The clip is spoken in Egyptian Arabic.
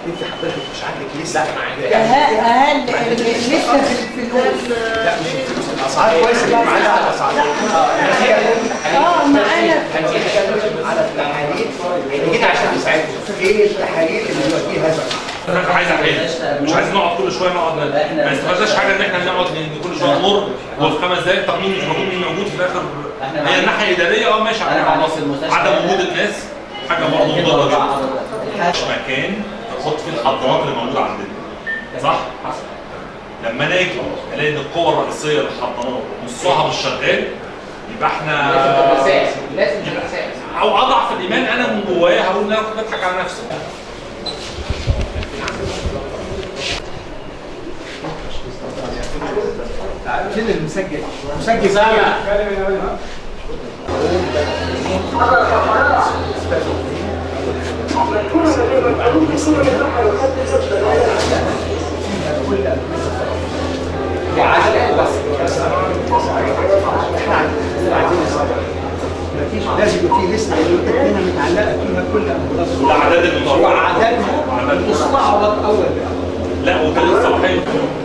انت حضرتك مش عندك لسه اقل اقل لسه في الفلوس لا مش الفلوس الاسعار كويس اللي معانا الاسعار اه معانا كان في حاجات على التحاليل احنا جينا عشان نساعدكم ايه التحاليل اللي يوديها هذا انا عايز احل مش عايز نقعد كل شويه نقعد ن- ما استفدناش حاجه ان احنا نقعد ن- كل شويه نمر وفي خمس دقائق طب مين مش موجود مين موجود في الاخر احنا هي الناحيه الاداريه اه ماشي أنا على مع نفس المستشفى. عدم وجود الناس حاجه برضه مضره جدا مكان نحط فيه الحضانات اللي موجوده عندنا صح؟ لما انا اجي الاقي ان القوه الرئيسيه للحضانات نصها مش شغال يبقى احنا لازم تبقى اساس او اضعف الايمان انا من جوايا هقول ان انا كنت بضحك على نفسي فين المسجل؟ مسجل سامع مفيش لازم يبقى في لسته اللي هنا متعلقه فيها كل امراض الاعداد المتوقعه وعددها عددها. مستعرض اول لا وكان الصلاحيه